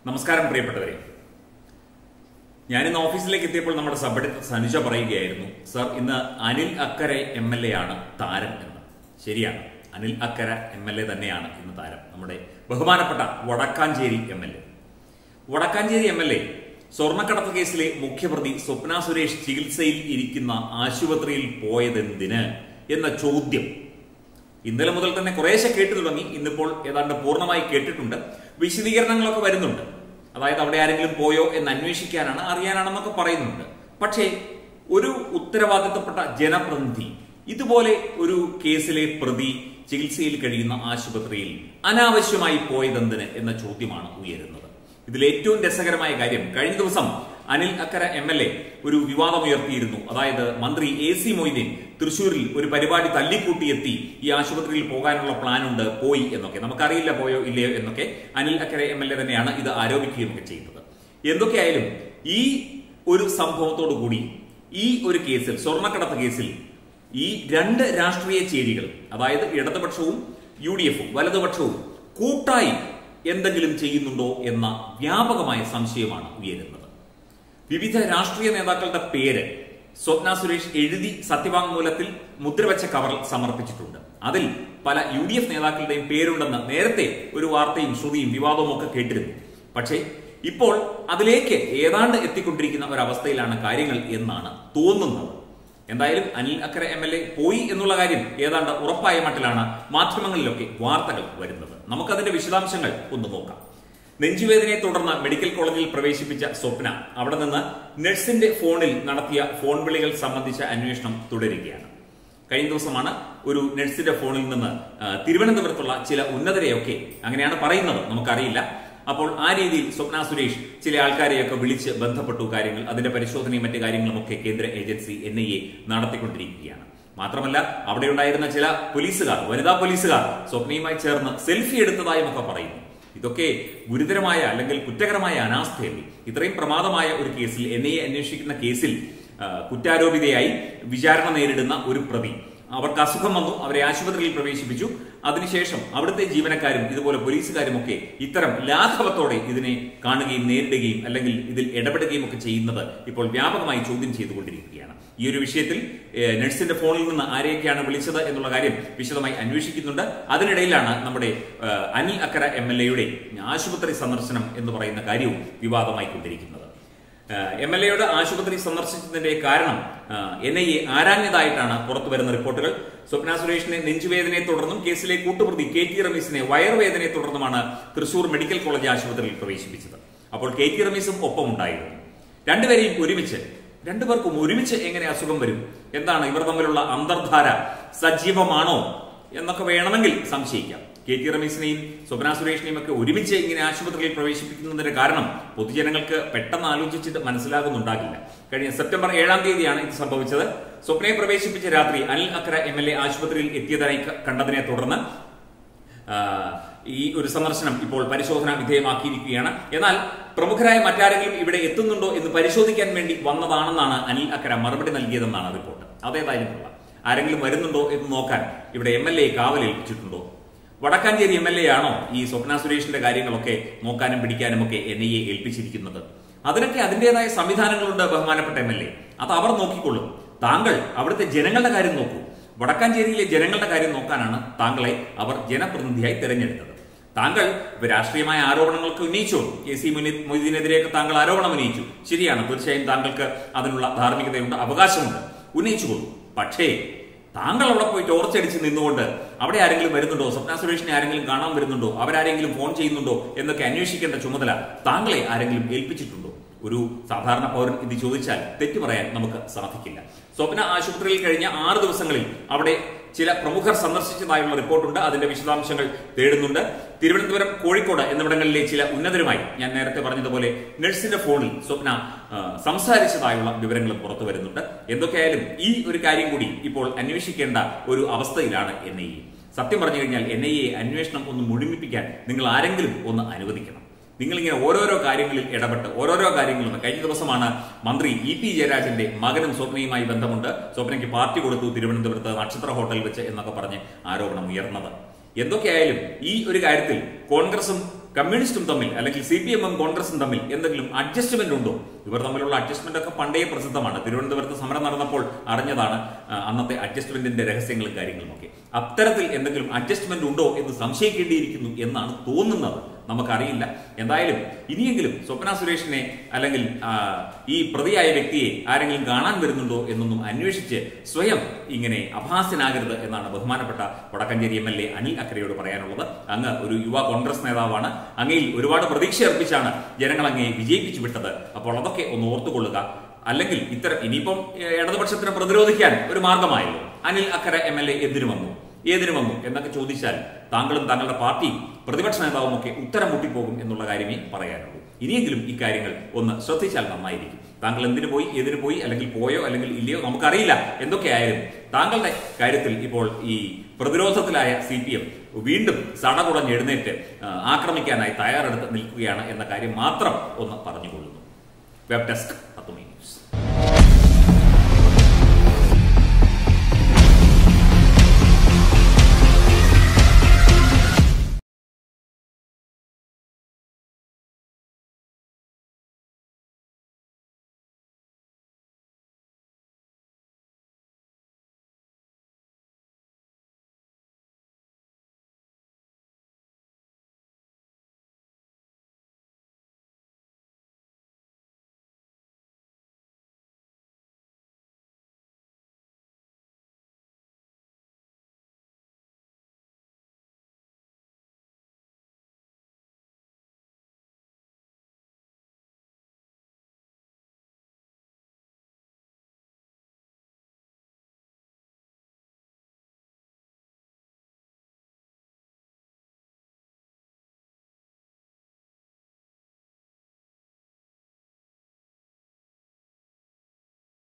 നമസ്കാരം പ്രിയപ്പെട്ടവരെ ഞാനിന്ന് ഓഫീസിലേക്ക് എത്തിയപ്പോൾ നമ്മുടെ സബ് എഡിറ്റർ സനുജ പറയുകയായിരുന്നു സർ ഇന്ന് അനിൽ അക്കരെ എം എൽ എ ആണ് താരം എന്ന് ശരിയാണ് Anil Akkara M L A തന്നെയാണ് ഇന്ന് താരം നമ്മുടെ ബഹുമാനപ്പെട്ട Vadakkanchery M L A Vadakkanchery M L A സ്വർണ്ണക്കടത്ത് കേസിലെ മുഖ്യപ്രതി സ്വപ്ന സുരേഷ് ചികിത്സയിൽ ഇരിക്കുന്ന ആശുപത്രിയിൽ പോയതെന്തിന് എന്ന ചോദ്യം ഇന്നലെ മുതൽ തന്നെ കുറേശ്ശെ കേട്ടു തുടങ്ങി ഇന്നിപ്പോൾ ഏതാണ്ട് പൂർണ്ണമായി കേട്ടിട്ടുണ്ട് വിശദീകരണങ്ങളൊക്കെ വരുന്നുണ്ട് അതായത് അവിടെ ആരെങ്കിലും പോയോ എന്ന് അന്വേഷിക്കാനാണ് അറിയാനാണെന്നൊക്കെ പറയുന്നുണ്ട് പക്ഷേ ഒരു ഉത്തരവാദിത്തപ്പെട്ട ജനപ്രതിനിധി ഇതുപോലെ ഒരു കേസിലെ പ്രതി ചികിത്സയിൽ കഴിയുന്ന ആശുപത്രിയിൽ അനാവശ്യമായി പോയതെന്തിന് എന്ന ചോദ്യമാണ് ഉയരുന്നത് ഇതിൽ ഏറ്റവും രസകരമായ കാര്യം കഴിഞ്ഞ ദിവസം Anil Akkara M L A ഒരു വിവാദമുയർത്തിയിരുന്നു അതായത് മന്ത്രി എ സി മൊയ്തീൻ തൃശൂരിൽ ഒരു പരിപാടി തല്ലിക്കൂട്ടിയെത്തി ഈ ആശുപത്രിയിൽ പോകാനുള്ള പ്ലാൻ ഉണ്ട് പോയി എന്നൊക്കെ നമുക്കറിയില്ല പോയോ ഇല്ലയോ എന്നൊക്കെ Anil Akkara M L A തന്നെയാണ് ഇത് ആരോപിക്കുകയൊക്കെ ചെയ്യുന്നത് എന്തൊക്കെയായാലും ഈ ഒരു സംഭവത്തോടു കൂടി ഈ ഒരു കേസിൽ സ്വർണ്ണക്കടത്ത് കേസിൽ ഈ രണ്ട് രാഷ്ട്രീയ ചേരികൾ അതായത് ഇടതുപക്ഷവും യു ഡി എഫും വലതുപക്ഷവും കൂട്ടായി എന്തെങ്കിലും ചെയ്യുന്നുണ്ടോ എന്ന വ്യാപകമായ സംശയമാണ് ഉയരുന്നത് വിവിധ രാഷ്ട്രീയ നേതാക്കളുടെ പേര് സ്വപ്ന സുരേഷ് എഴുതി സത്യവാങ്മൂലത്തിൽ മുദ്രവെച്ച കവറിൽ സമർപ്പിച്ചിട്ടുണ്ട് അതിൽ പല യു ഡി എഫ് നേതാക്കളുടെയും പേരുണ്ടെന്ന് നേരത്തെ ഒരു വാർത്തയും ശ്രുതിയും വിവാദവും ഒക്കെ കേട്ടിരുന്നു പക്ഷേ ഇപ്പോൾ അതിലേക്ക് ഏതാണ്ട് എത്തിക്കൊണ്ടിരിക്കുന്ന ഒരവസ്ഥയിലാണ് കാര്യങ്ങൾ എന്നാണ് തോന്നുന്നത് എന്തായാലും Anil Akkara M L A പോയി എന്നുള്ള കാര്യം ഏതാണ്ട് ഉറപ്പായ മട്ടിലാണ് മാധ്യമങ്ങളിലൊക്കെ വാർത്തകൾ വരുന്നത് നമുക്കതിന്റെ വിശദാംശങ്ങൾ ഒന്ന് നോക്കാം നെഞ്ചുവേദനയെ തുടർന്ന് മെഡിക്കൽ കോളേജിൽ പ്രവേശിപ്പിച്ച സ്വപ്ന അവിടെ നിന്ന് നഴ്സിന്റെ ഫോണിൽ നടത്തിയ ഫോൺ വിളികൾ സംബന്ധിച്ച അന്വേഷണം തുടരുകയാണ് കഴിഞ്ഞ ദിവസമാണ് ഒരു നഴ്സിന്റെ ഫോണിൽ നിന്ന് ആ, തിരുവനന്തപുരത്തുള്ള ചില ഉന്നതരെയൊക്കെ അങ്ങനെയാണ് പറയുന്നത് നമുക്കറിയില്ല അപ്പോൾ ആ രീതിയിൽ സ്വപ്ന സുരേഷ് ചില ആൾക്കാരെയൊക്കെ വിളിച്ച് ബന്ധപ്പെട്ടു കാര്യങ്ങൾ അതിന്റെ പരിശോധനയും മറ്റു കാര്യങ്ങളും ഒക്കെ കേന്ദ്ര ഏജൻസി എൻ ഐ എ നടത്തിക്കൊണ്ടിരിക്കുകയാണ് മാത്രമല്ല അവിടെ ഉണ്ടായിരുന്ന ചില പോലീസുകാർ വനിതാ പോലീസുകാർ സ്വപ്നയുമായി ചേർന്ന് സെൽഫി എടുത്തതായും ഒക്കെ പറയുന്നു ഇതൊക്കെ ഗുരുതരമായ അല്ലെങ്കിൽ കുറ്റകരമായ അനാസ്ഥയല്ലേ ഇത്രയും പ്രമാദമായ ഒരു കേസിൽ എൻ ഐ എ അന്വേഷിക്കുന്ന കേസിൽ ആ, കുറ്റാരോപിതയായി വിചാരണ നേരിടുന്ന ഒരു പ്രതി അവർക്ക് അസുഖം വന്നു അവരെ ആശുപത്രിയിൽ പ്രവേശിപ്പിച്ചു അതിനുശേഷം അവിടുത്തെ ജീവനക്കാരും ഇതുപോലെ പോലീസുകാരും ഒക്കെ ഇത്തരം ലാഘവത്തോടെ ഇതിനെ കാണുകയും നേരിടുകയും അല്ലെങ്കിൽ ഇതിൽ ഇടപെടുകയും ഒക്കെ ചെയ്യുന്നത് ഇപ്പോൾ വ്യാപകമായി ചോദ്യം ചെയ്തുകൊണ്ടിരിക്കുകയാണ് ഈ ഒരു വിഷയത്തിൽ ഏഹ്, നഴ്സിന്റെ ഫോണിൽ നിന്ന് ആരെയൊക്കെയാണ് വിളിച്ചത് എന്നുള്ള കാര്യം വിശദമായി അന്വേഷിക്കുന്നുണ്ട് അതിനിടയിലാണ് നമ്മുടെ ഏഹ്, അനിൽ അക്കര എം എൽ എയുടെ ആശുപത്രി സന്ദർശനം എന്ന് പറയുന്ന കാര്യവും വിവാദമായി കൊണ്ടിരിക്കുന്നത് എം എൽ എയുടെ ആശുപത്രി സന്ദർശിച്ചതിന്റെ കാരണം എൻ ഐ എ ആരാഞ്ഞതായിട്ടാണ് പുറത്തു വരുന്ന റിപ്പോർട്ടുകൾ സ്വപ്ന സുരേഷിനെ നെഞ്ചുവേദനയെ തുടർന്നും കേസിലെ കൂട്ടുപ്രതി കെ ടി റമീസിനെ വയറുവേദനയെ തുടർന്നുമാണ് തൃശൂർ മെഡിക്കൽ കോളേജ് ആശുപത്രിയിൽ പ്രവേശിപ്പിച്ചത് അപ്പോൾ കെ ടി റമീസും ഒപ്പം ഉണ്ടായിരുന്നു രണ്ടുപേരെയും ഒരുമിച്ച് രണ്ടുപേർക്കും ഒരുമിച്ച് എങ്ങനെ അസുഖം വരും എന്താണ് ഇവർ തമ്മിലുള്ള അന്തർധാര സജീവമാണോ എന്നൊക്കെ വേണമെങ്കിൽ സംശയിക്കാം കെ ടി റമീസിനെയും സ്വപ്ന സുരേഷിനെയും ഒക്കെ ഒരുമിച്ച് ഇങ്ങനെ ആശുപത്രിയിൽ പ്രവേശിപ്പിക്കുന്നതിന്റെ കാരണം പൊതുജനങ്ങൾക്ക് പെട്ടെന്ന് ആലോചിച്ചിട്ട് മനസ്സിലാകുന്നുണ്ടാകില്ല കഴിഞ്ഞ സെപ്റ്റംബർ ഏഴാം തീയതിയാണ് ഇത് സംഭവിച്ചത് സ്വപ്നയെ പ്രവേശിപ്പിച്ച രാത്രി Anil Akkara M L A ആശുപത്രിയിൽ എത്തിയതായി ക- കണ്ടതിനെ തുടർന്ന് ആ, ഈ ഒരു സന്ദർശനം ഇപ്പോൾ പരിശോധന വിധേയമാക്കിയിരിക്കുകയാണ് എന്നാൽ പ്രമുഖരായ മറ്റാരെങ്കിലും ഇവിടെ എത്തുന്നുണ്ടോ എന്ന് പരിശോധിക്കാൻ വേണ്ടി വന്നതാണെന്നാണ് അനിൽ അക്കര മറുപടി നൽകിയതെന്നാണ് റിപ്പോർട്ട് അതേതായാലും കൊള്ളാം ആരെങ്കിലും വരുന്നുണ്ടോ എന്ന് നോക്കാൻ ഇവിടെ എം എൽ എ കാവലേൽപ്പിച്ചിട്ടുണ്ടോ വടക്കാഞ്ചേരി എം എൽ എ ആണോ ഈ സ്വപ്ന സുരേഷിന്റെ കാര്യങ്ങളൊക്കെ നോക്കാനും പിടിക്കാനും ഒക്കെ എൻ ഐ എ ഏൽപ്പിച്ചിരിക്കുന്നത് അതിനൊക്കെ അതിന്റേതായ സംവിധാനങ്ങളുണ്ട് ബഹുമാനപ്പെട്ട എം എൽ എ അത് അവർ നോക്കിക്കൊള്ളും താങ്കൾ അവിടുത്തെ ജനങ്ങളുടെ കാര്യം നോക്കൂ വടക്കാഞ്ചേരിയിലെ ജനങ്ങളുടെ കാര്യം നോക്കാനാണ് താങ്കളെ അവർ ജനപ്രതിനിധിയായി തിരഞ്ഞെടുത്തത് താങ്കൾ ഇപ്പൊ രാഷ്ട്രീയമായ ആരോപണങ്ങൾക്ക് ഉന്നയിച്ചോളൂ കെ സി മുനി- മൊയ്തീനെതിരെയൊക്കെ താങ്കൾ ആരോപണം ഉന്നയിച്ചു ശരിയാണ് തീർച്ചയായും താങ്കൾക്ക് അതിനുള്ള ധാർമ്മികതയുണ്ട് അവകാശമുണ്ട് ഉന്നയിച്ചുകൊള്ളൂ പക്ഷേ താങ്കൾ അവിടെ പോയി ടോർച്ചടിച്ച് നിന്നുകൊണ്ട് അവിടെ ആരെങ്കിലും വരുന്നുണ്ടോ സ്വപ്ന സുരേഷിനെ ആരെങ്കിലും കാണാൻ വരുന്നുണ്ടോ അവരാരെങ്കിലും ഫോൺ ചെയ്യുന്നുണ്ടോ എന്നൊക്കെ അന്വേഷിക്കേണ്ട ചുമതല താങ്കളെ ആരെങ്കിലും ഏൽപ്പിച്ചിട്ടുണ്ടോ ഒരു സാധാരണ പൗരൻ ഇത് ചോദിച്ചാൽ തെറ്റു പറയാൻ നമുക്ക് സാധിക്കില്ല സ്വപ്ന ആശുപത്രിയിൽ കഴിഞ്ഞ ആറ് ദിവസങ്ങളിൽ അവിടെ ചില പ്രമുഖർ സന്ദർശിച്ചതായുള്ള റിപ്പോർട്ടുണ്ട് അതിന്റെ വിശദാംശങ്ങൾ തേടുന്നുണ്ട് തിരുവനന്തപുരം കോഴിക്കോട് എന്നിവിടങ്ങളിലെ ചില ഉന്നതരുമായി ഞാൻ നേരത്തെ പറഞ്ഞതുപോലെ നഴ്സിന്റെ ഫോണിൽ സ്വപ്ന ആ, സംസാരിച്ചതായുള്ള വിവരങ്ങളും പുറത്തു വരുന്നുണ്ട് എന്തൊക്കെയായാലും ഈ ഒരു കാര്യം കൂടി ഇപ്പോൾ അന്വേഷിക്കേണ്ട ഒരു അവസ്ഥയിലാണ് എൻ ഐ എ സത്യം പറഞ്ഞു കഴിഞ്ഞാൽ എൻ ഐ എ അന്വേഷണം ഒന്ന് മുഴുമിപ്പിക്കാൻ നിങ്ങൾ ആരെങ്കിലും ഒന്ന് അനുവദിക്കണം നിങ്ങളിങ്ങനെ ഓരോരോ കാര്യങ്ങളിൽ ഇടപെട്ട് ഓരോരോ കാര്യങ്ങളും കഴിഞ്ഞ ദിവസമാണ് മന്ത്രി ഇ പി ജയരാജന്റെ മകനും സ്വപ്നയുമായി ബന്ധമുണ്ട് സ്വപ്നയ്ക്ക് പാർട്ടി കൊടുത്തു തിരുവനന്തപുരത്ത് നക്ഷത്ര ഹോട്ടലിൽ വെച്ച് എന്നൊക്കെ പറഞ്ഞ് ആരോപണം ഉയർന്നത് എന്തൊക്കെയായാലും ഈ ഒരു കാര്യത്തിൽ കോൺഗ്രസും കമ്മ്യൂണിസ്റ്റും തമ്മിൽ അല്ലെങ്കിൽ സി പി എമ്മും കോൺഗ്രസും തമ്മിൽ എന്തെങ്കിലും അഡ്ജസ്റ്റ്മെന്റ് ഉണ്ടോ ഇവർ തമ്മിലുള്ള അഡ്ജസ്റ്റ്മെന്റ് ഒക്കെ പണ്ടേ പ്രസിദ്ധമാണ് തിരുവനന്തപുരത്ത് സമരം നടന്നപ്പോൾ അറിഞ്ഞതാണ് ആ, അന്നത്തെ അഡ്ജസ്റ്റ്മെന്റിന്റെ രഹസ്യങ്ങളും കാര്യങ്ങളും ഒക്കെ അത്തരത്തിൽ എന്തെങ്കിലും അഡ്ജസ്റ്റ്മെന്റ് ഉണ്ടോ എന്ന് സംശയിക്കേണ്ടിയിരിക്കുന്നു എന്നാണ് തോന്നുന്നത് നമുക്കറിയില്ല എന്തായാലും ഇനിയെങ്കിലും സ്വപ്ന സുരേഷിനെ അല്ലെങ്കിൽ ആ, ഈ പ്രതിയായ വ്യക്തിയെ ആരെങ്കിലും കാണാൻ വരുന്നുണ്ടോ എന്നൊന്നും അന്വേഷിച്ച് സ്വയം ഇങ്ങനെ അഭാസ്യനാകരുത് എന്നാണ് ബഹുമാനപ്പെട്ട Vadakkanchery M L A Anil അക്കരയോട് പറയാനുള്ളത് അങ്ങ് ഒരു യുവ കോൺഗ്രസ് നേതാവാണ് അങ്ങയിൽ ഒരുപാട് പ്രതീക്ഷ അർപ്പിച്ചാണ് ജനങ്ങൾ അങ്ങയെ വിജയിപ്പിച്ചു വിട്ടത് അപ്പോൾ അതൊക്കെ ഒന്ന് ഓർത്തുകൊള്ളുക അല്ലെങ്കിൽ ഇത്തരം ഇനിയിപ്പം ഏഹ്, ഇടതുപക്ഷത്തിനെ പ്രതിരോധിക്കാൻ ഒരു മാർഗമായല്ലോ Anil Akkara M L A എന്തിനു വന്നു ഏതിനു വന്നു എന്നൊക്കെ ചോദിച്ചാൽ താങ്കളും താങ്കളുടെ പാർട്ടിയും പ്രതിപക്ഷ നേതാവും ഒക്കെ ഉത്തരം മുട്ടിപ്പോകും എന്നുള്ള കാര്യമേ പറയാനുള്ളൂ ഇനിയെങ്കിലും ഇക്കാര്യങ്ങൾ ഒന്ന് ശ്രദ്ധിച്ചാൽ നന്നായിരിക്കും താങ്കൾ എന്തിനു പോയി ഏതിനു പോയി അല്ലെങ്കിൽ പോയോ അല്ലെങ്കിൽ ഇല്ലയോ നമുക്കറിയില്ല എന്തൊക്കെയായാലും താങ്കളുടെ കാര്യത്തിൽ ഇപ്പോൾ ഈ പ്രതിരോധത്തിലായ സി പി എം വീണ്ടും സടകുടഞ്ഞ് എഴുന്നേറ്റ് ആ, ആക്രമിക്കാനായി തയ്യാറെടുത്ത് നിൽക്കുകയാണ് എന്ന കാര്യം മാത്രം ഒന്ന് പറഞ്ഞുകൊള്ളുന്നു വെബ് ഡെസ്ക് പത്തുമണി ന്യൂസ്